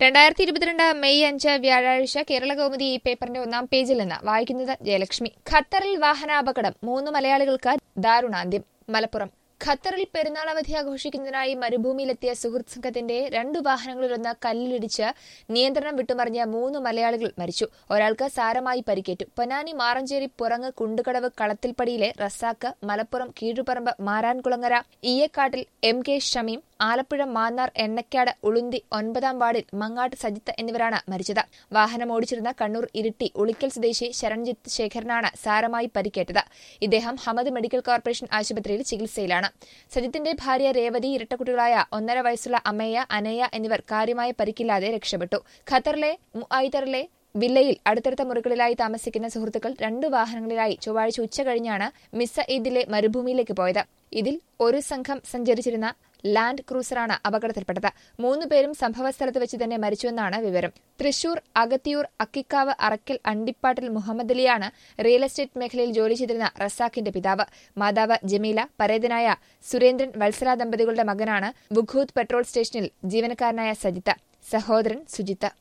രണ്ടായിരത്തി ഇരുപത്തിരണ്ട് മെയ് അഞ്ച് വ്യാഴാഴ്ച കേരള കൗമുദി ഈ പേപ്പറിന്റെ ഒന്നാം പേജിൽ നിന്ന് വായിക്കുന്നത് ജയലക്ഷ്മി ഖത്തറിൽ വാഹനാപകടം മൂന്ന് മലയാളികൾക്ക് ദാരുണാന്ത്യം മലപ്പുറം ഖത്തറിൽ പെരുന്നാൾ അവധി ആഘോഷിക്കുന്നതിനായി മരുഭൂമിയിലെത്തിയ സുഹൃത്ത് സംഘത്തിന്റെ രണ്ടു വാഹനങ്ങളിലൊന്ന് കല്ലിലിടിച്ച് നിയന്ത്രണം വിട്ടുമറിഞ്ഞ മൂന്ന് മലയാളികൾ മരിച്ചു ഒരാൾക്ക് സാരമായി പരിക്കേറ്റു പൊന്നാനി മാറഞ്ചേരി പുറങ്ങ് കുണ്ടുകടവ് കളത്തിൽപ്പടിയിലെ റസാക്ക് മലപ്പുറം കീഴുപറമ്പ് മാരാൻകുളങ്ങര ഈയക്കാട്ടിൽ എം കെ ഷമീം ആലപ്പുഴ മാന്നാർ എണ്ണക്കാട് ഉളുന്തി ഒൻപതാം വാർഡിൽ മങ്ങാട്ട് സജിത്ത് എന്നിവരാണ് മരിച്ചത് വാഹനം ഓടിച്ചിരുന്ന കണ്ണൂർ ഇരിട്ടി ഉളിക്കൽ സ്വദേശി ശരൺജിത്ത് ശേഖരനാണ് സാരമായി പരിക്കേറ്റത് ഇദ്ദേഹം ഹമദ് മെഡിക്കൽ കോർപ്പറേഷൻ ആശുപത്രിയിൽ ചികിത്സയിലാണ് സജിത്തിന്റെ ഭാര്യ രേവതി ഇരട്ടക്കുട്ടികളായ ഒന്നര വയസ്സുള്ള അമ്മയ്യ അനയ്യ എന്നിവർ കാര്യമായ പരിക്കില്ലാതെ രക്ഷപ്പെട്ടു ഖത്തറിലെ മുഐതറിലെ വില്ലയിൽ അടുത്തടുത്ത മുറികളിലായി താമസിക്കുന്ന സുഹൃത്തുക്കൾ രണ്ടു വാഹനങ്ങളിലായി ചൊവ്വാഴ്ച ഉച്ച കഴിഞ്ഞാണ് മിസ്സ ഈദിലെ മരുഭൂമിയിലേക്ക് പോയത് ഇതിൽ ഒരു സംഘം സഞ്ചരിച്ചിരുന്ന ലാൻഡ് ക്രൂസറാണ് അപകടത്തിൽപ്പെട്ടത് മൂന്നുപേരും സംഭവസ്ഥലത്ത് വെച്ച് തന്നെ മരിച്ചുവെന്നാണ് വിവരം തൃശൂർ അകത്തിയൂർ അക്കിക്കാവ് അറക്കൽ അണ്ടിപ്പാട്ടിൽ മുഹമ്മദ് അലിയാണ് റിയൽ എസ്റ്റേറ്റ് മേഖലയിൽ ജോലി ചെയ്തിരുന്ന റസാഖിന്റെ പിതാവ് മാതാവ് ജമീല പരേതനായ സുരേന്ദ്രൻ വത്സല ദമ്പതികളുടെ മകനാണ് ബുഖൂത്ത് പെട്രോൾ സ്റ്റേഷനിൽ ജീവനക്കാരനായ സജിത്ത് സഹോദരൻ സുജിത്ത്